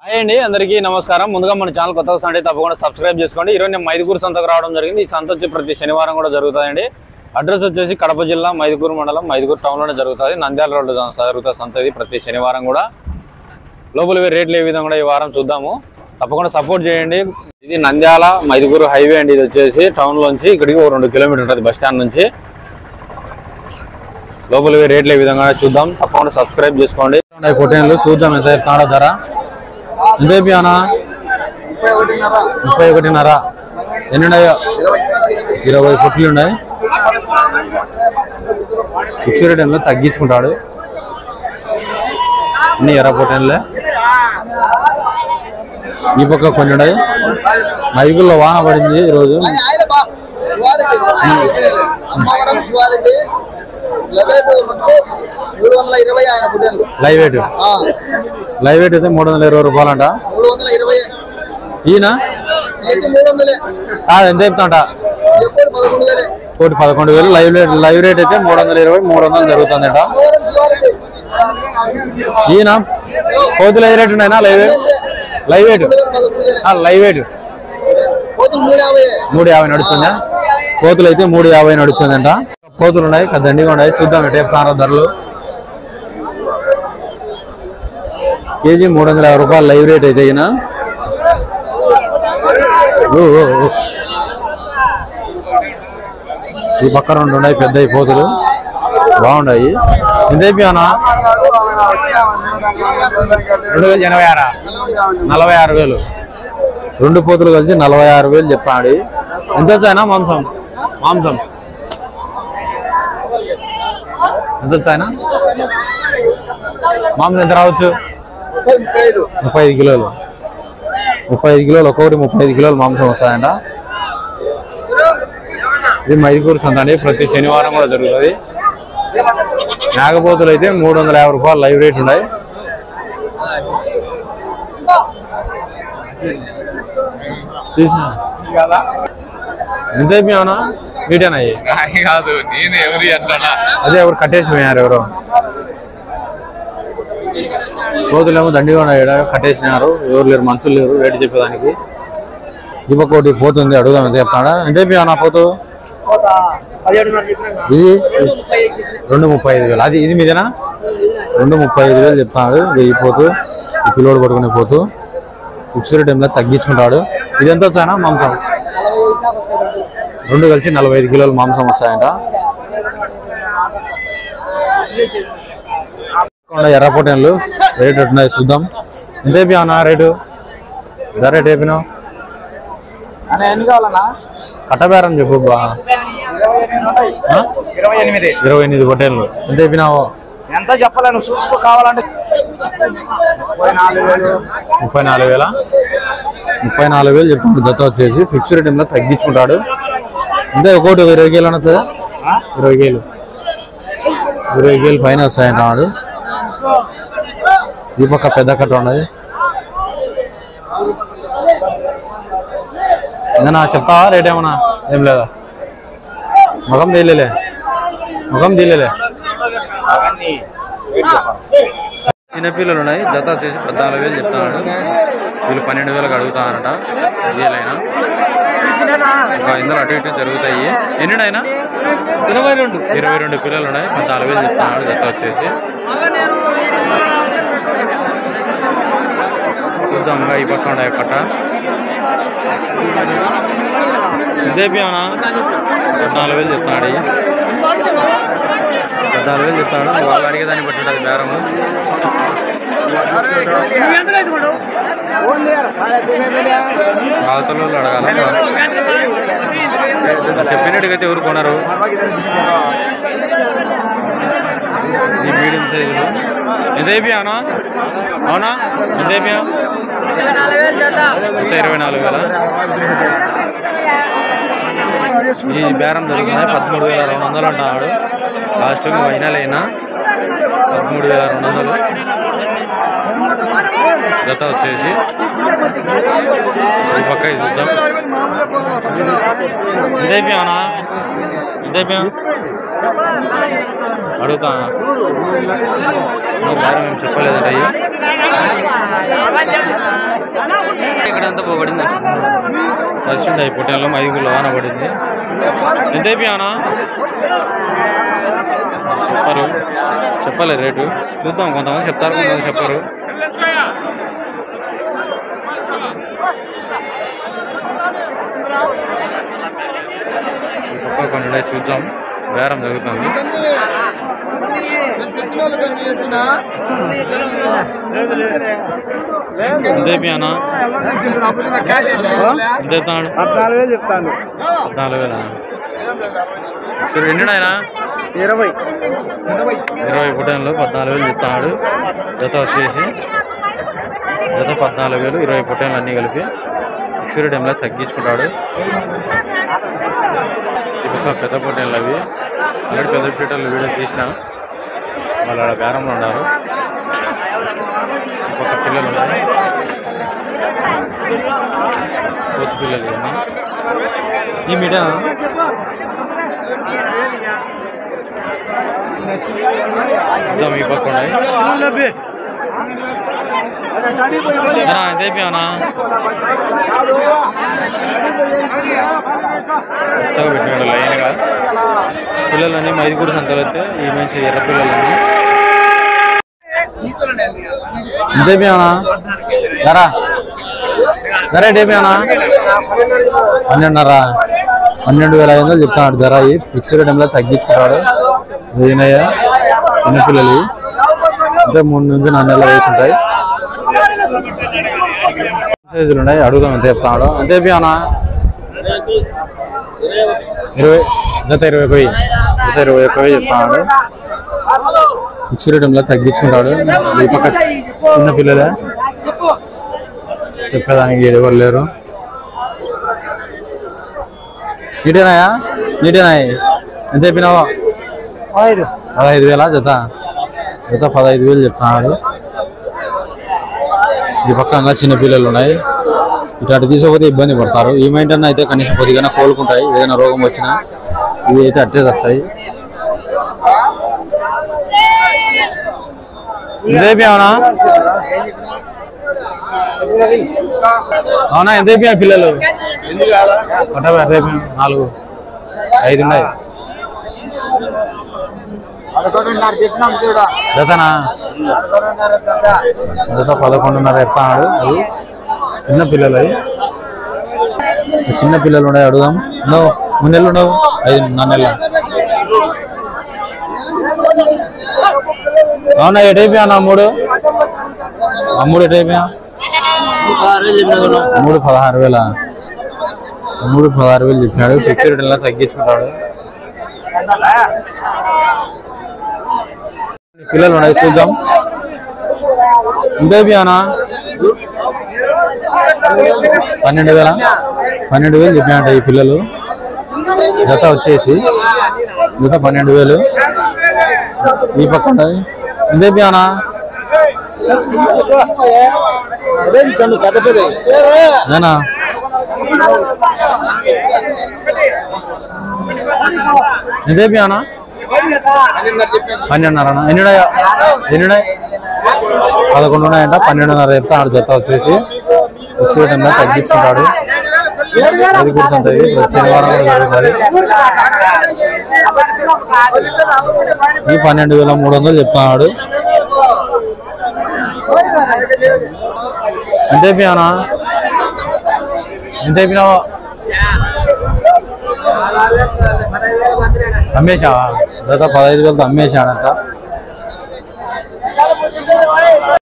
Hi అండి అందరికీ నమస్కారం ముందుగా మన ఛానల్ కొత్తగా వస్తుంటే తప్పకుండా సబ్స్క్రైబ్ చేసుకోండి ఈరోజు నేను మైదుకూరు సంతకు రావడం జరిగింది ఈ సంత వచ్చి ప్రతి శనివారం కూడా జరుగుతుందండి అడ్రస్ వచ్చేసి కడప జిల్లా మైదుకూరు మండలం మైదుకూరు టౌన్లోనే జరుగుతుంది నంద్యాల రోడ్డు జరుగుతుంది సంత ఇది ప్రతి శనివారం కూడా లోపల పోయి రేట్లు ఏ విధంగా కూడా ఈ వారం చూద్దాము తప్పకుండా సపోర్ట్ చేయండి ఇది నంద్యాల మైదుకూరు హైవే అండి ఇది వచ్చేసి టౌన్ లోంచి ఇక్కడికి ఒక రెండు కిలోమీటర్ ఉంటుంది బస్ స్టాండ్ నుంచి లోపల పోయి రేట్లు ఏ విధంగా చూద్దాం తప్పకుండా సబ్స్క్రైబ్ చేసుకోండి పొట్టేళ్ళు చూద్దాం ఎంత చెప్తున్నాడో ధర ఎంత చెప్పానా ముప్పై ఒకటిన్నర ముప్పై ఒకటిన్నర ఎన్ని ఉన్నాయో ఇరవై ఇరవై పొట్లు ఉన్నాయి ఫిక్స్ రేట్ ఏమో తగ్గించుకుంటాడు అన్ని ఎర్ర పొట్టేళ్ళే ఈ పక్క కొన్ని ఉన్నాయి మైకుల్లో వాన పడింది ఈరోజు ఆయన ఆయన బా శివారెడ్డి అమ్మవరం శివారెడ్డి లెవెట్ మొత్తం మూడు వందల ఇరవై ఆయన పుట్టింది లైవ్ వెయిట్ లైవ్ వెయిట్ అయితే మూడు వందల ఇరవై రూపాయలంట మూడు వందల ఇరవై ఈయన అయితే మూడు వందలే ఆ, ఎంత చెప్తాంట ఎక్కువ పదకొండు వేలే కోటి పదకొండు వేలు లైవ్ రేట్ లైవ్ రేట్ అయితే మూడు వందల ఇరవై మూడు వందలు జరుగుతుందట అమ్మవరం శివారెడ్డి ఈయన కోతులు ఏ రేట్ ఉన్నాయినా లైవ్ వెయిట్ లైవ్ వెయిట్ రెండు వేల పదకొండు వేలే లైవ్ వెయిట్ కోతులు మూడు యాభై మూడు యాభై నడుస్తుందా కోతులు అయితే మూడు యాభై నడుస్తుందంట కోతులు ఉన్నాయి పెద్ద దండిగా ఉన్నాయి చూద్దాం ఎటు చెప్తారో ధరలు కేజీ మూడు వందల యాభై రూపాయలు లైవ్ రేట్ అయితే ఈయన ఓ, ఓ, ఓ. ఈ పక్క రెండు ఉన్నాయి పెద్ద కోతులు బాగున్నాయి ఎంత అయిపోయానా రెండు వేల ఎనభై ఆరా నలభై ఆరు వేలు రెండు పోతులు కలిసి నలభై ఆరు వేలు చెప్పాడు ఎంత వచ్చాయనా మాంసం మాంసం ఎంత వచ్చాయనా మాంసం ఎంత రావచ్చు ముప్పై ముప్పై ఐదు ముప్పై ఐదు కిలోలు ముప్పై ఐదు కిలోలు ఒక్కొక్కటి ముప్పై ఐదు కిలోలు మాంసం వస్తాయంట ఇది మైదుకూరు సంత అండి ప్రతి శనివారం కూడా జరుగుతుంది మేకపోతులు అయితే మూడు వందల యాభై రూపాయలు లైవ్ రేట్ ఉన్నాయి తీసిన ఎంత అయిపోయావునా మీటేనా అయ్యి కాదు నేను ఎవరి అంటానా అదే ఎవరు కట్టేసి పోయారు ఎవరు కోతులేమో దండిగా ఉన్నాయి ఈడ కట్టేసినారు ఎవరు లేరు మనుషులు లేరు రేటు చెప్పేదానికి ఈ పక్క ఒకటి పోతుంది అడుగుదాం ఎంత చెప్తాడా ఎంత అయిపోయావు నా పోతు ఇది రెండు ముప్పై ఐదు వేలు అది ఇది మీదేనా రెండు ముప్పై ఐదు వేలు చెప్తున్నాడు వెయ్యి పోతు ఈ పిల్లోడు పట్టుకునే పోతు ఫిక్స్డ్ టైంలో తగ్గించుకుంటాడు ఇది ఎంత వచ్చాయనా మాంసం రెండు కలిసి నలభై ఐదు కిలోలు మాంసం వస్తాయంట కొండ ఎర్ర పొట్టేళ్ళు రేట్ ఎట్టున్నాయి చూద్దాం ఎంత అయిపోయావునా రేటు ధర రేట్ అయిపోయినావు ఎన్ని కావాలన్నా కట్టబేరం చెప్పు బా ఆ? ఇరవై ఎనిమిది ఇరవై ఎనిమిది పొట్టేళ్ళు ఎంత అయిపోయినావు ఎంత చెప్పలేను చూసుకో కావాలంటే ముప్పై నాలుగు వేల ముప్పై నాలుగు వేలు చెప్తాడు జత వచ్చేసి ఫిక్స్డ్ టైంలో తగ్గించుకుంటాడు అంతే ఒకటి ఒక ఇరవై కేలు అనొచ్చా ఇరవై కేలు ఇరవై కేలు పైన వస్తాయంటున్నాడు ఈ పక్క పెద్ద కట్ట ఉన్నది ఏదన్నా చెప్తావా రేట్ ఏమన్నా ఏం లేదా ముఖం తీయలే ముఖం తీయలే చిన్నపిల్లలు ఉన్నాయి జత వచ్చేసి పద్నాలుగు వేలు చెప్తున్నాడు వీళ్ళు పన్నెండు వేలకు అడుగుతారట వీలైనా ఇంకా ఇందులో అటు ఇటు జరుగుతాయి ఎన్ని అయినా ఇరవై రెండు ఇరవై రెండు పిల్లలు ఉన్నాయి పద్నాలుగు వేలు చెప్తున్నాడు జత వచ్చేసి చూద్దాం ఇంకా ఈ పక్క ఉన్నాయి కట్ట ఇదేపి అవునా పద్నాలుగు వేలు చెప్తున్నాడు ఇవి. పద్నాలుగు వేలు చెప్తాడు వాళ్ళు అడిగేదాన్ని బట్టి ఉంటుంది బేరము అవతల వాళ్ళు అడగాల చెప్పినట్టుగైతే ఎవరు కొనరు ఈ మీడియం సైజులు ఎంతైపోయి అవునా అవునా ఎంతైపోయా మొత్తం ఇరవై నాలుగు వేల ఈ బేరం జరిగింది పదమూడు వేల రెండు వందలు అంటున్నాడు లాస్ట్ ఫైనల్ అయినా పదమూడు వేల రెండు వందలు జత వచ్చేసి ఈ పక్క ఇది చూద్దాం ఎంత అయిపోయావునా ఎంత అయిపోయావు అడుగుతా నువ్వు బేరం ఏం చెప్పలేదంట అయ్యి ఇక్కడంతా పోబడింది కలిసిండి అవి పొట్టెల్లో ఐదుగురు వాన పడింది ఎంత అయిపోయానా చెప్పరు చెప్పలే రేటు చూద్దాం కొంతమంది చెప్తారు కొంతమంది చెప్పరు ఈ పక్క కొన్ని ఉన్నాయి చూద్దాం బేరం జరుగుతుంది ఎంత అయిపోయానా ఎంత అవుతాడు పద్నాలుగు వేలు చెప్తాను పద్నాలుగు వేల సరే ఎన్ని నాయనా ఇరవై ఇరవై పుటన్లు పద్నాలుగు వేలు చెప్తాడు జత వచ్చేసి జత పద్నాలుగు వేలు ఇరవై పుటన్లు అన్నీ కలిపి ఫిక్స్డ్ టైంలో తగ్గించుకుంటాడు ఈ పక్క పెద్ద పొట్టేళ్ళు అవి ఆల్రెడీ పెద్ద పొట్టేళ్ళు వీడియో తీసిన వాళ్ళు ఆడ బేరంలో ఉన్నారు ఈ పక్క పిల్లలు ఉన్నారు కోతి పిల్లలు ఇవన్నీ ఈ మీట ఇద్దాం ఈ పక్క ఉన్నాయి ఏనా, ఎంత అయిపోయావునా కొత్తగా పెట్టినాడు లైన్గా పిల్లలని మైదుగురు సంతలు అయితే ఈ మంచి ఎర్ర పిల్లలని ఎంత అయిపోయావునా ధరా ధర ఏంటి అయిపోయావునా పన్నెండున్నర పన్నెండు వేల ఐదు వందలు చెప్తున్నాడు ధర ఈ ఫిక్స్డ్ టైంలో తగ్గించుకున్నాడు ఈయనయ్య చిన్నపిల్లలు అంటే మూడు నుంచి నాలుగు నెలలు వేసి ఉంటాయి సైజులు ఉన్నాయి అడుగుదాం ఎంత చెప్తాడు ఎంత చెప్పానా ఇరవై జత ఇరవై ఒక వెయ్యి జత ఇరవై ఒక వెయ్యి చెప్తాడు ఫిక్స్డ్ టైంలో తగ్గించుకుంటాడు ఈ పక్క చిన్న పిల్లలే చెప్పేదానికి ఎవరు లేరు నీటేనాయా నీటేనాయి ఎంత చెప్పినావా ఐదు పదహైదు వేల జత జత పదహైదు వేలు చెప్తున్నాడు ఈ పక్క చిన్న పిల్లలు ఉన్నాయి ఇటు తీసుకోకపోతే ఇబ్బంది పడతారు ఈ మైంటన్నా అయితే కనీసం కొద్దిగా కోలుకుంటాయి ఏదైనా రోగం వచ్చినా ఇవి అయితే అట్టే వచ్చాయి ఎంత అవునా అవునా ఎంత అయిపోయాయి పిల్లలు కొట్టవా రేపు నాలుగు ఐదు ఉన్నాయి చెప్పినాం చూడ జతనా జత పదకొండున్నర చెప్తాడు అది చిన్న పిల్లలు అవి చిన్న పిల్లలు ఉన్నాయి అడుగుదాం ఉండవు మూడు నెలలు ఉండవు ఐదు నాలుగు నెలలు అవునా ఎటు అయిపోయా అన్న మూడు ఆ మూడు ఎటు అయిపోయా మూడు పదహారు వేల మూడు పదహారు వేలు చెప్పినాడు ఫిక్స్డ్ రేట్ తగ్గించుకుంటాడు పిల్లలు ఉన్నాయి చూద్దాం ఇంతే బియానా పన్నెండు వేల పన్నెండు వేలు చెప్పినట్ట ఈ పిల్లలు జత వచ్చేసి జత పన్నెండు వేలు ఈ పక్క ఉన్నాయి ఇంతే బియానా నేనా ఇంతే బియానా పన్నెండున్నర ఎన్నున్నాయా ఎన్నున్నాయి పదకొండు ఉన్నాయంట పన్నెండున్నర చెప్తాడు జత వచ్చేసి వచ్చే టైంలో తగ్గించుకుంటాడు అది కూడా సంత ఇది ప్రతి శనివారం కూడా జరుగుతుంది ఈ పన్నెండు వేల మూడు వందలు చెప్తున్నాడు ఎంత అయిపోయానా ఎంత అయిపోయినావా అమ్మేశావా జత పదహైదు వేలతో అమ్మేశాడంట